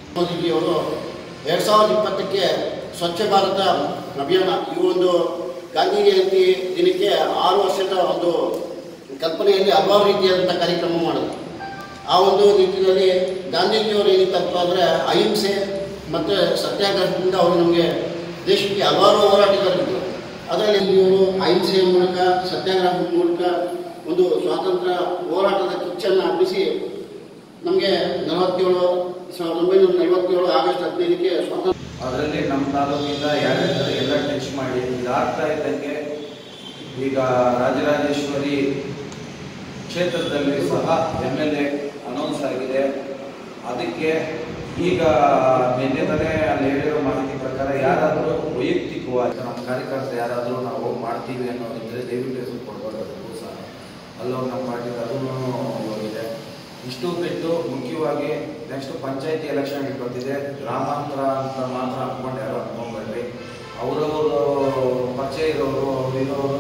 ಮೋದಿಜಿಯವರು ಎರಡು ಸಾವಿರದ ಇಪ್ಪತ್ತಕ್ಕೆ ಸ್ವಚ್ಛ ಭಾರತ ಅಭಿಯಾನ ಈ ಒಂದು ಗಾಂಧಿ ಜಯಂತಿ ದಿನಕ್ಕೆ ಆರು ವರ್ಷದ ಒಂದು ಕಲ್ಪನೆಯಲ್ಲಿ ಹಲವಾರು ರೀತಿಯಾದಂಥ ಕಾರ್ಯಕ್ರಮ ಮಾಡಿದ್ರು ಆ ಒಂದು ನಿಟ್ಟಿನಲ್ಲಿ ಗಾಂಧೀಜಿಯವರು ಏನಿತ್ತಪ್ಪ ಅಂದರೆ ಅಹಿಂಸೆ ಮತ್ತು ಸತ್ಯಾಗ್ರಹದಿಂದ ಅವರು ನಮಗೆ ದೇಶಕ್ಕೆ ಹಲವಾರು ಹೋರಾಟಗಾರರಿದ್ದರು ಅದರಲ್ಲಿ ಇವರು ಅಹಿಂಸೆಯ ಮೂಲಕ ಸತ್ಯಾಗ್ರಹದ ಮೂಲಕ ಒಂದು ಸ್ವಾತಂತ್ರ್ಯ ಹೋರಾಟದ ಕಿಚ್ಚನ್ನು ಹಬ್ಬಿಸಿ ನಮಗೆ ನಲವತ್ತೇಳು ಸಾವಿರದ ಒಂಬೈನೂರ ನಲವತ್ತೇಳು ಆಗಸ್ಟ್ ಹದಿನೈದಕ್ಕೆ ಸ್ವಾತಂತ್ರ್ಯ ಅದರಲ್ಲಿ ನಮ್ಮ ತಾಲೂಕಿಂದ ಯಾರ್ಯಾರು ಎಲ್ಲ ಟಚ್ ಮಾಡಿ ಇದಾಗ್ತಾ ಇದ್ದಂಗೆ ಈಗ ರಾಜರಾಜೇಶ್ವರಿ ಕ್ಷೇತ್ರದಲ್ಲಿ ಸಹ ಎಮ್ ಎಲ್ ಎ ಅನೌನ್ಸ್ ಆಗಿದೆ ಅದಕ್ಕೆ ಈಗ ನಿನ್ನೆ ತಾನೇ ಅಲ್ಲಿ ಹೇಳಿರೋ ಮಾಹಿತಿ ಪ್ರಕಾರ ಯಾರಾದರೂ ವೈಯಕ್ತಿಕವಾಗಿ ನಮ್ಮ ಕಾರ್ಯಕರ್ತರು ಯಾರಾದರೂ ನಾವು ಮಾಡ್ತೀವಿ ಅನ್ನೋದಿದ್ರೆ ದಯವಿಟ್ಟು ಹೆಸರು ಕೊಡ್ಬಾರ್ದು ಅದಕ್ಕೂ ಸಹ ಅಲ್ಲೋಗಿ ನಮ್ಮ ಪಾರ್ಟಿಗೆ ಅದೂ ಹೋಗಿದೆ ಇಷ್ಟು ಬಿಟ್ಟು ಮುಖ್ಯವಾಗಿ ನೆಕ್ಸ್ಟ್ ಪಂಚಾಯತಿ ಎಲೆಕ್ಷನ್ ಬರ್ತಿದೆ ಗ್ರಾಮಾಂತರ ಅಂತ ಮಾತ್ರ ಅನ್ಕೊಂಡು ಯಾರು ಅನ್ಕೊಂಬೇಡ್ರಿ ಅವರವರು ಪರಿಚಯ ಇರೋರು ಅವ್ರು ಇರೋರು